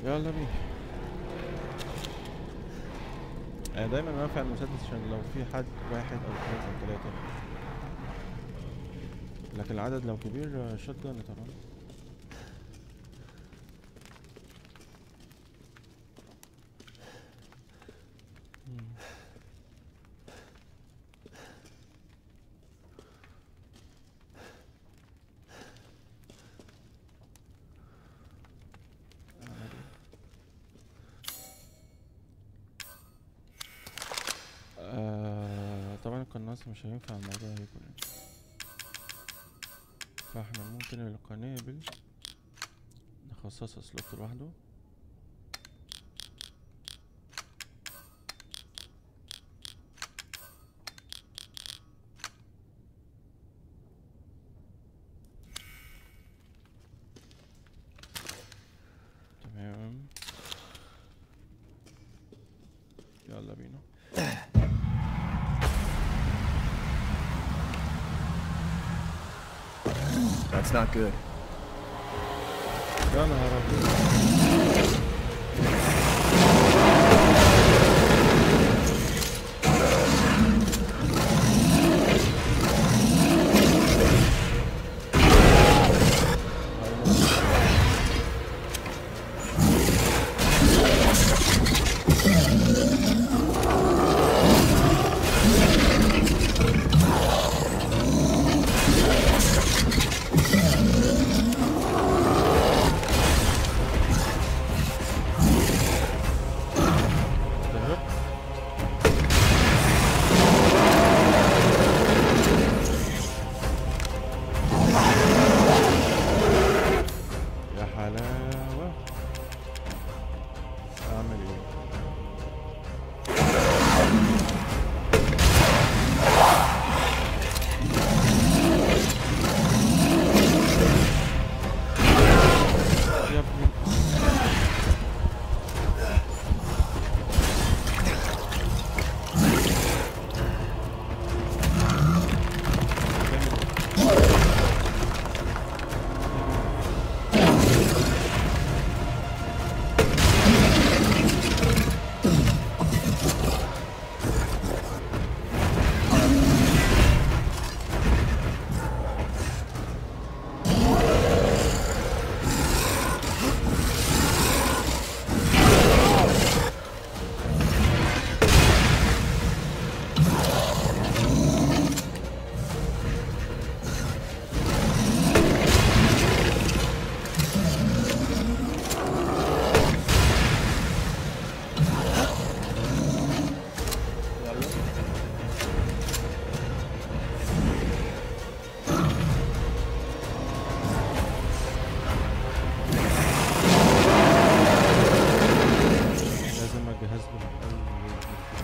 يلا بينا انا دايما رافع المسدس عشان لو في حد واحد او اثنين او ثلاثة لكن العدد لو كبير شوت جان طبعا مم. آه طبعا القناص مش هينفع الموضوع يكون فاحنا ممكن القنابل نخصصها سلوت لوحده تمام يلا بينا That's not good. يا نهار أبيض. تهرب يا حلاوة أعمل إيه؟ يا ابني لازم اجهز له من اول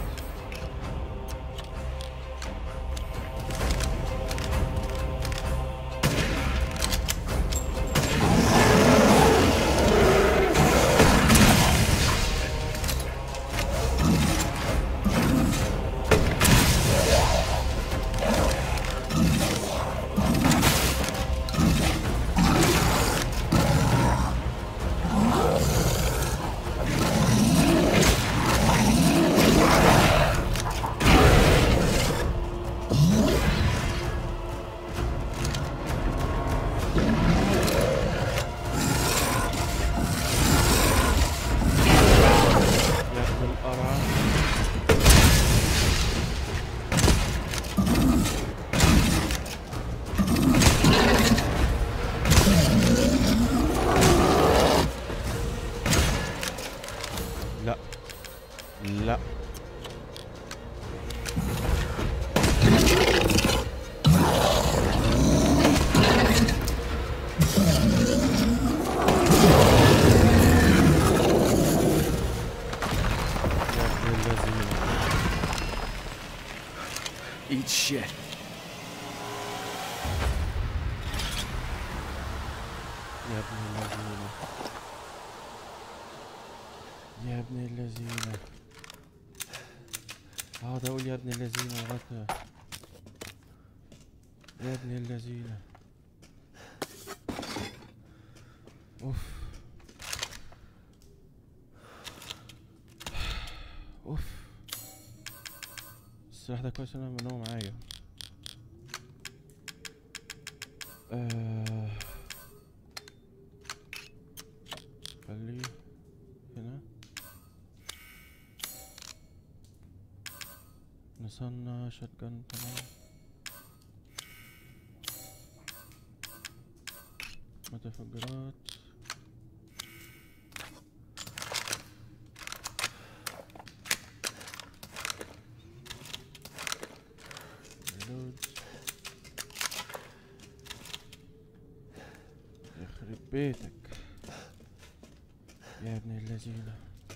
يا ابن القرع لا لا يا ابن الذين Eat shit. يا ابن الذين يا ابن الذين اقعد اقول يا ابن الذين لغايه يا ابن الذين اوف السلاح ده كويس إن هو معايا آه خليه هنا نصنع شotgun تمام متفجرات reload يخرب بيتك يا ابن اللذينة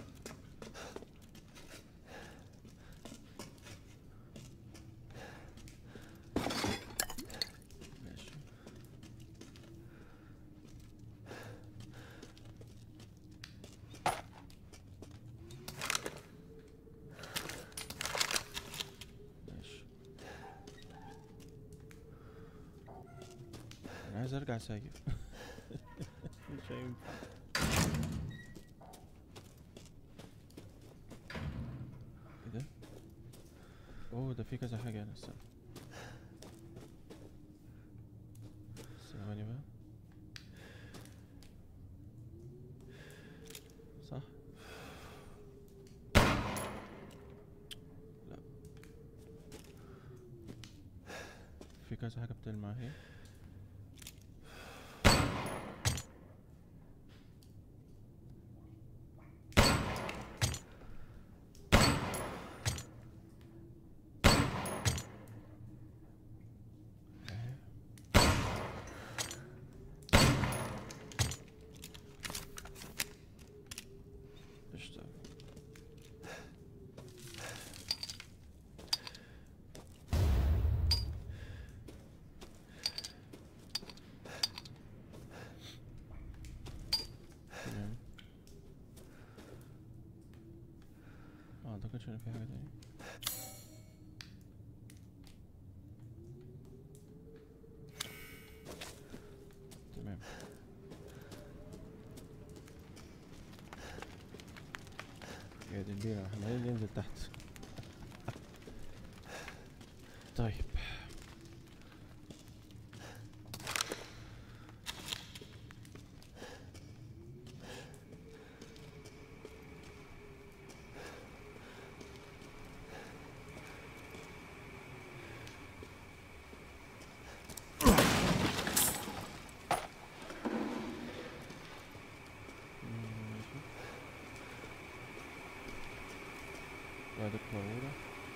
ماشي ماشي انا عايز ارجع سايق مش هينفع ايه ده اوه ده في كذا حاجة هنا استنى ثواني بقى صح لا في كذا حاجة بتلمع اهي اهي. قشطة تمام ما اعتقدش ان في حاجة تاني تمام يا دي البيرة احنا عايزين ننزل تحت طيب ماشي بعد القارورة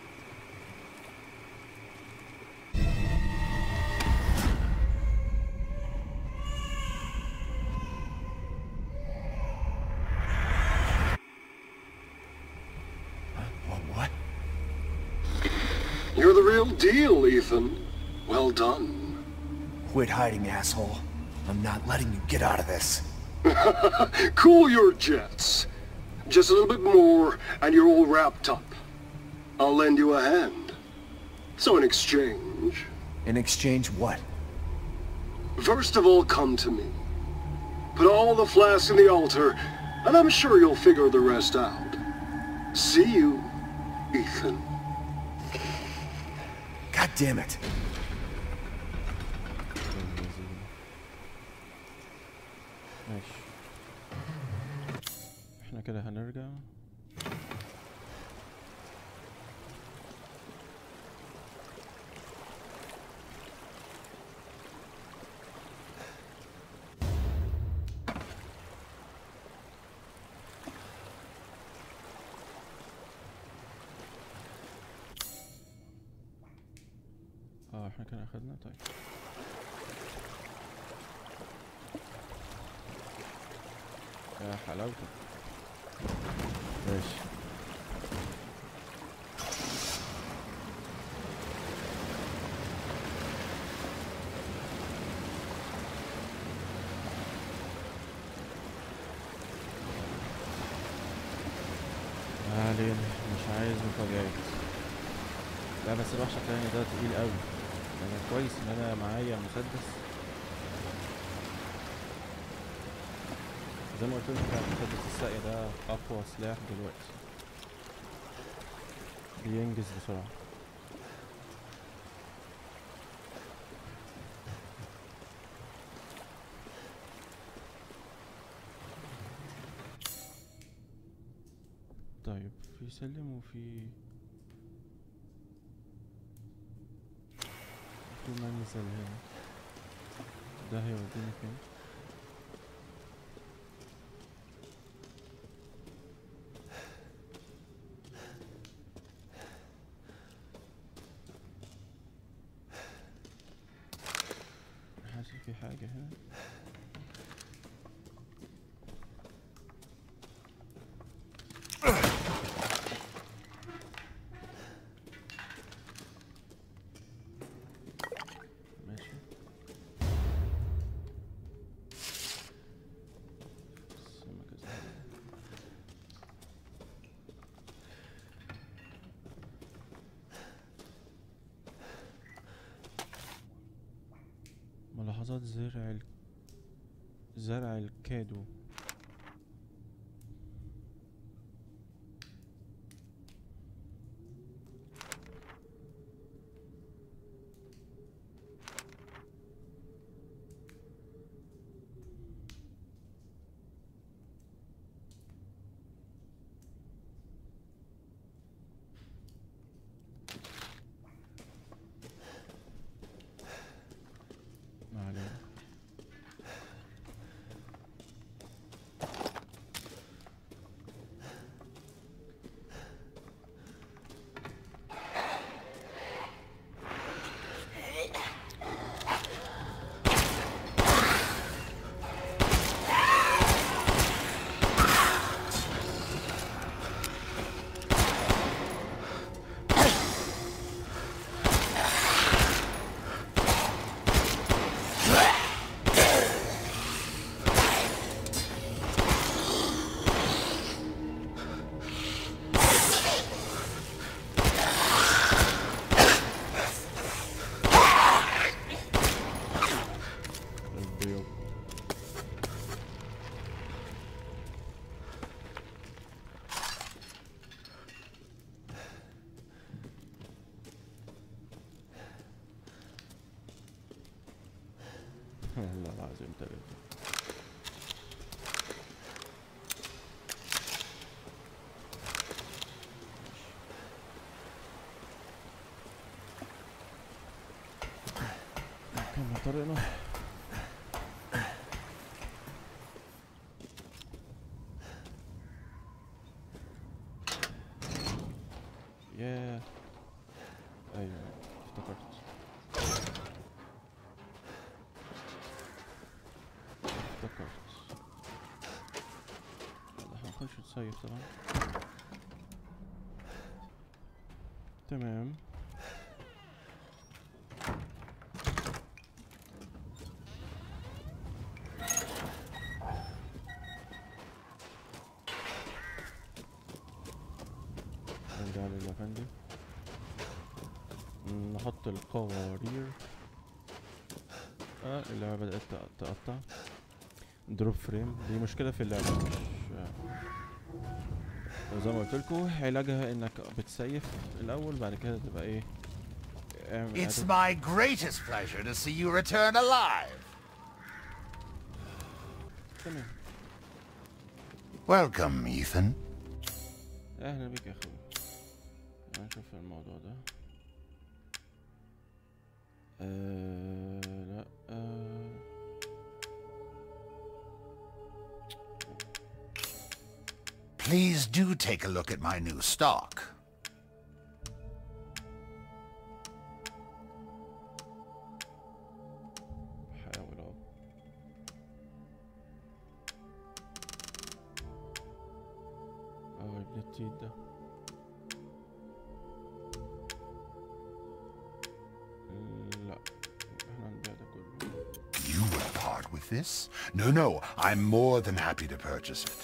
Oh, what? You're the real deal, Ethan. Well done. Quit hiding, asshole. I'm not letting you get out of this. Cool your jets. Just a little bit more, and you're all wrapped up. I'll lend you a hand. So in exchange, In exchange, what? first of all, come to me. Put all the flasks in the altar, and I'm sure you'll figure the rest out. See you, Ethan. God damn it. ماشي احنا كده هنرجع اه احنا كده اخدنا طيب يا حلاوتك ماشي ما علينا مش عايز مفاجآت لا بس الوحش التاني ده تقيل قوي انا كويس ان انا معايا مسدس زي ما قلت لكم كان مسدس الساقية ده اقوى سلاح دلوقتي بينجز بسرعة طيب في سلم وفي في منزل هنا ده هيوديني فين حاسس في حاجة هنا ماشي السمكة زي ملاحظات زرع ال... زرع الكادو ما علينا البيض والله العظيم تلاتة كمل طريقنا ياه ايوه افتكرت افتكرت يلا هنخش نصيف طبعا تمام نرجع للأفندي نحط القوارير اه اللعبة بدأت تق- تقطع دروب فريم دي مشكلة في اللعبة مش وزي ما قلت لكم علاجها انك بتسيف الاول بعد كده تبقى ايه اعمل It's إعادة- my greatest pleasure to see you return alive. تمام Welcome, Ethan. اهلا بك يا اخوي نشوف الموضوع ده آه لا آه Please do take a look at my new stock. بحاول اهو اه ابن التيت ده لا احنا هنبيع ده كله You will part with this? No, no, I'm more than happy to purchase it.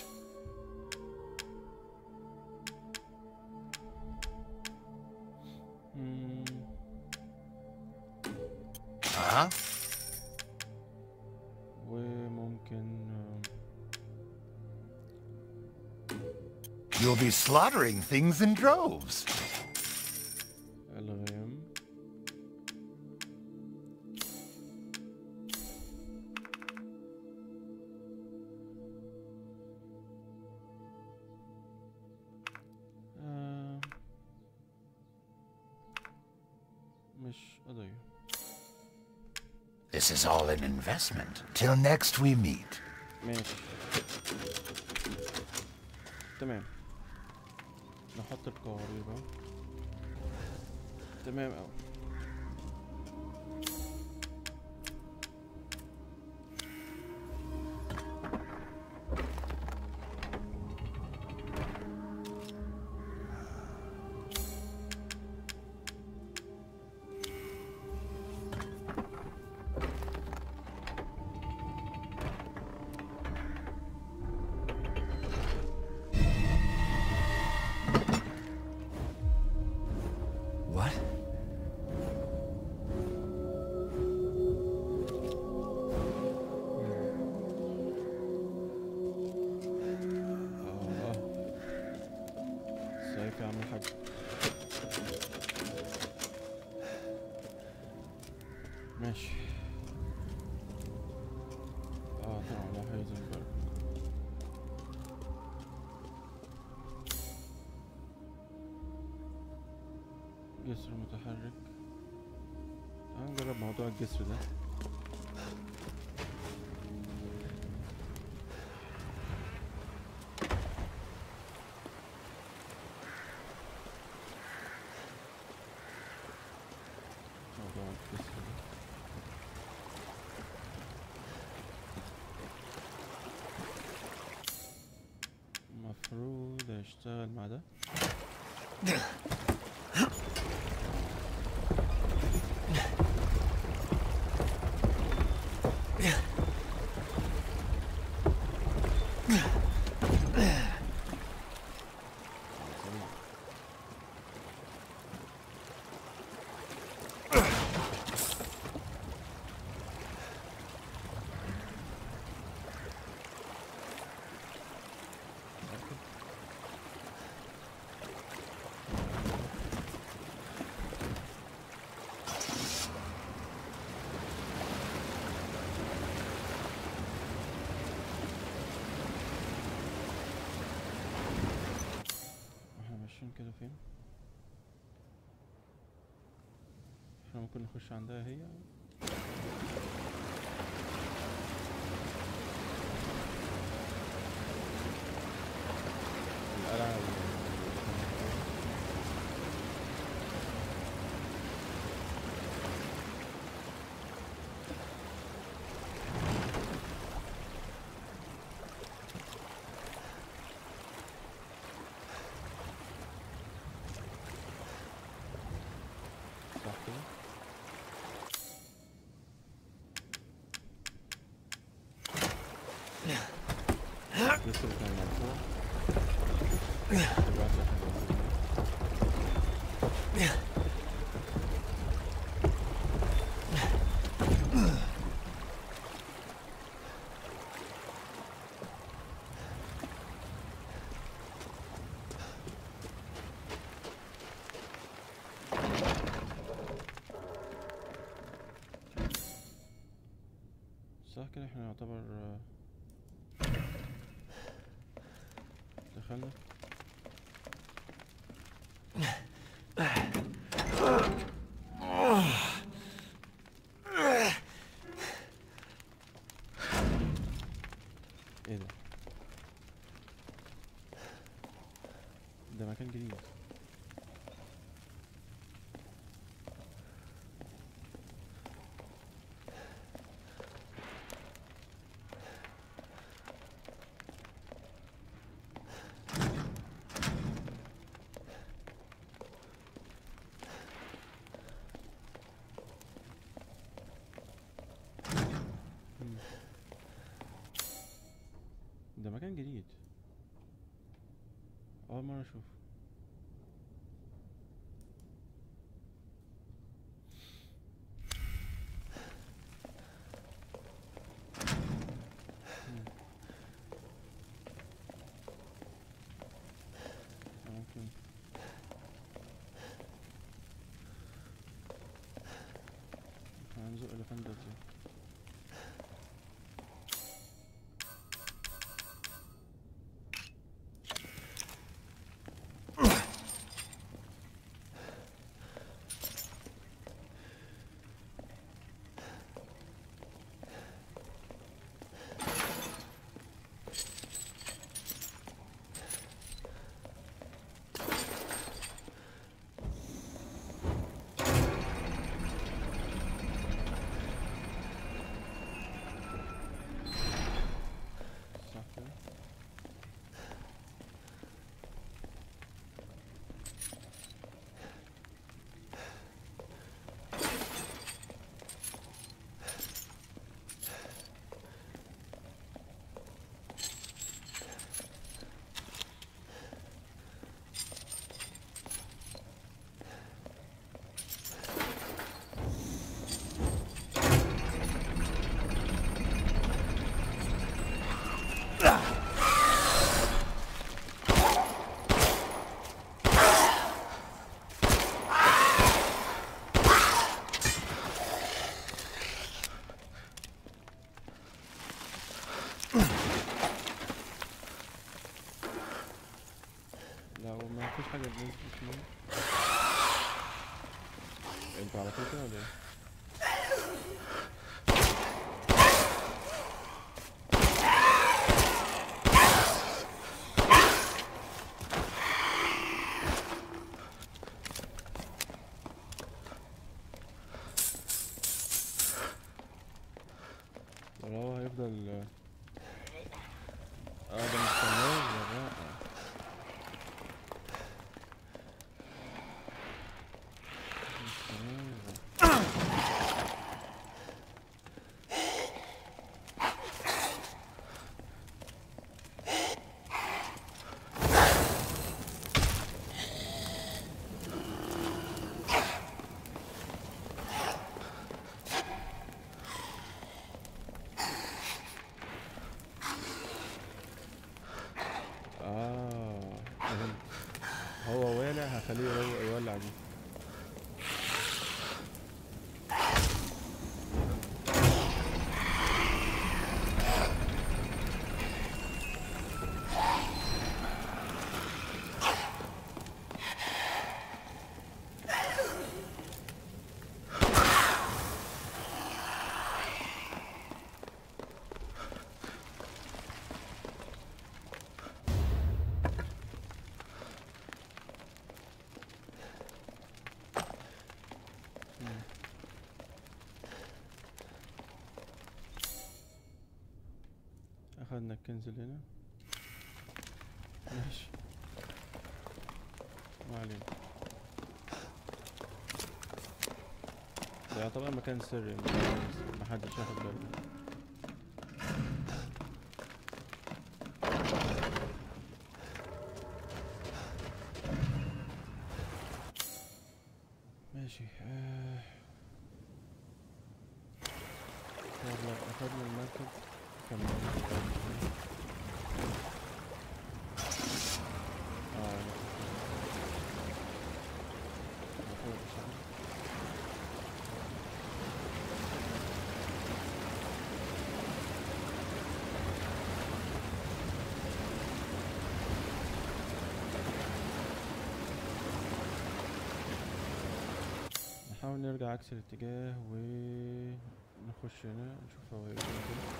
مم، Huh? وممكن آه، You'll be slaughtering things in droves. الغام مش قضية This is all an investment. Till next we meet. ماشي تمام نحط القوارير اهو تمام اوي What? اه ازيك يا عم الحاج ماشي اه طبعا لا هايزنبرج جسر متحرك تعال نجرب موضوع الجسر ده موضوع الجسر ده المفروض اشتغل مع ده سريع. متأكد؟ احنا ماشيين كده فين احنا ممكن نخش عندها هي القلعة ال- صح كده لسه كان مرفوع دلوقتي احنا موجودين. صح كده احنا يعتبر آه، دخلنا ايه ده ده مكان جديد مم. ده مكان جديد أول مرة أشوفه مم. ممكن هنزق الفندق دي ما فيش حاجة نزلت فيه انتوا على طول كده ولا ايه؟ ولا هو هيفضل اه ده مستمر ولا لا مستمر اه فهمت هو والع هخليه يرو- يولع دي اخدنا الكنز اللي هنا ماشي ما علينا ده يعتبر مكان سري ما حدش ياخد باله ماشي آه. يلا اخدنا المركب كملنا اه مفروض يشتغل. نحاول نرجع عكس الاتجاه ونخش هنا نشوف هو هيجي كده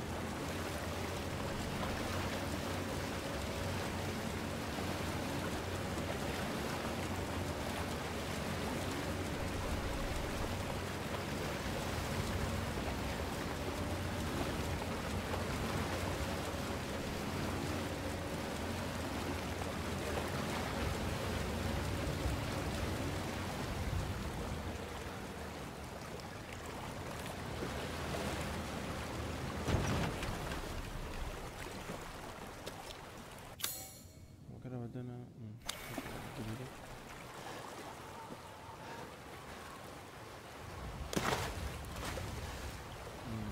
وكده ودانا مم، جديدة مم.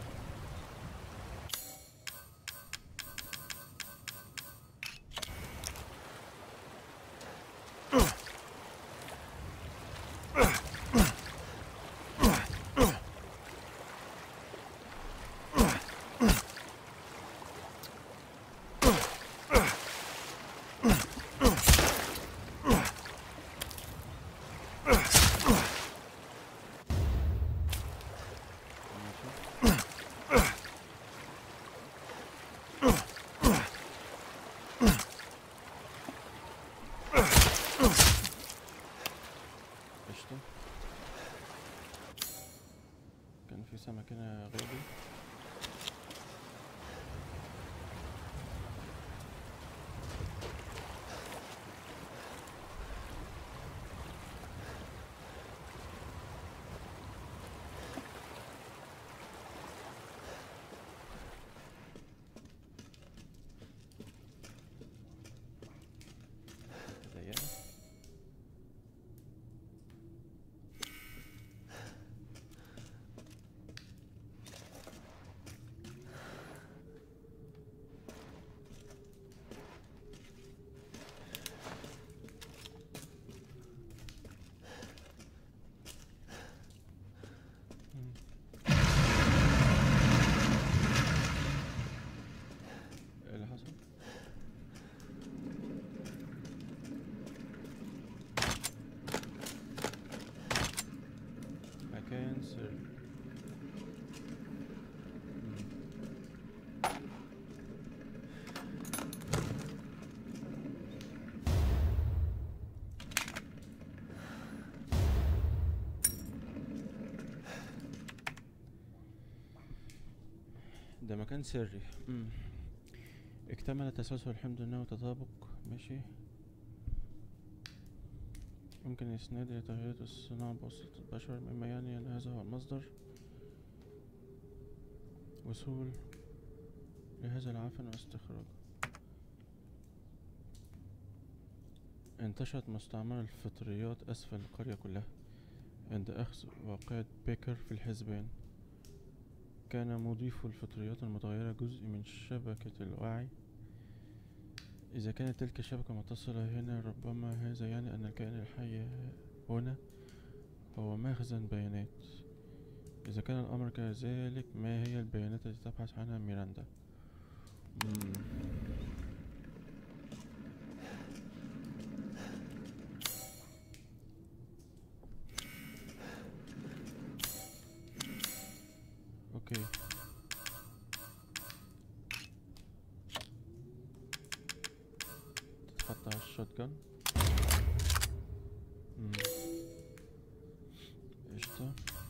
ماشي قشطة كان في سمك هنا غالي ده مكان سري مم. اكتمل تسلسل الحمض النووي وتطابق ماشي يمكن إسناد إلى تغييرات الصناعة بواسطة البشر مما يعني أن هذا هو المصدر وصول لهذا العفن واستخراجه انتشرت مستعمرة الفطريات أسفل القرية كلها عند أخذ واقعة بيكر في الحسبان كان مضيف الفطريات المتغيرة جزء من شبكة الوعي إذا كانت تلك الشبكة متصلة هنا ربما هذا يعني أن الكائن الحي هنا هو مخزن بيانات إذا كان الأمر كذلك ما هي البيانات التي تبحث عنها ميراندا مم. اوكي تتحط على الشوت قشطة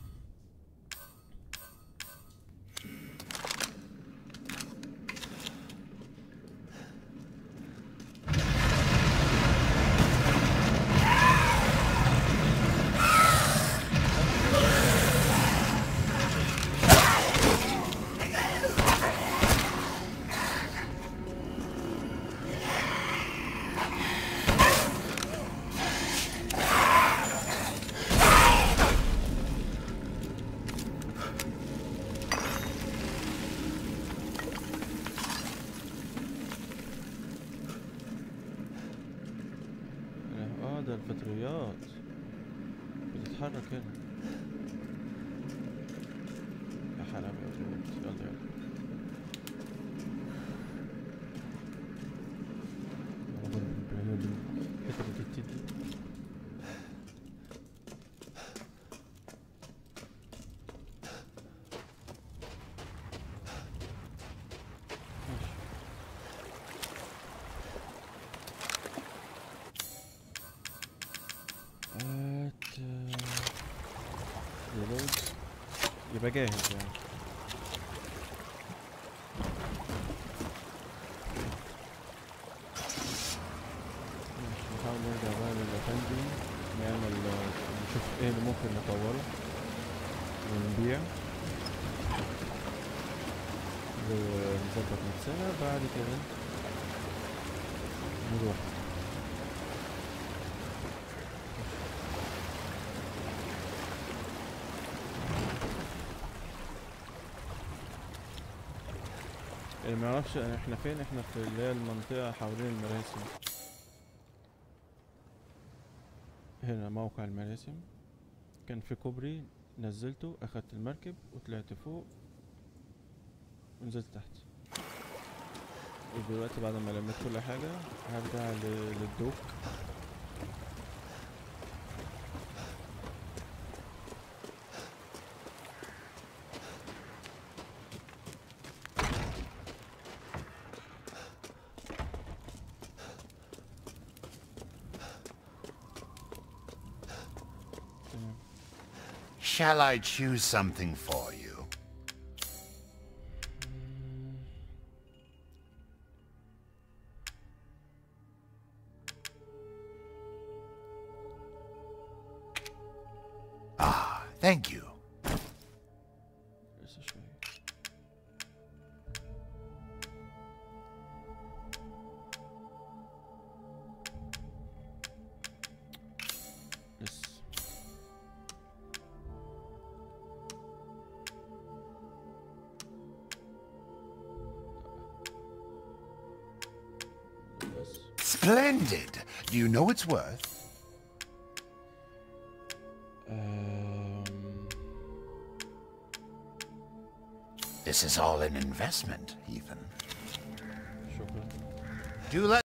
اه ده الفطريات بتتحرك هنا يا حلاوة يا فوت يلا يلا أخبار البيانات دي. الحتة دي تدي. ماشي هات ريلود يبقى جاهز يعني ماشي نحاول نرجع بقى للمكان دي نعمل نشوف ايه اللي ممكن نطوره ونبيع ونظبط نفسنا بعد كده نروح اللي ما يعرفش احنا فين احنا في اللي هي المنطقة حوالين المراسم هنا موقع المراسم كان في كوبري نزلته اخدت المركب وطلعت فوق ونزلت تحت ودلوقتي بعد ما لميت كل حاجة هرجع ل- للدوك تمام Shall I choose something for you? Ah, thank you. لسه شوية لسه بس Splendid. Do you know its worth? أم... This is all an investment, Ethan. شكرا Do let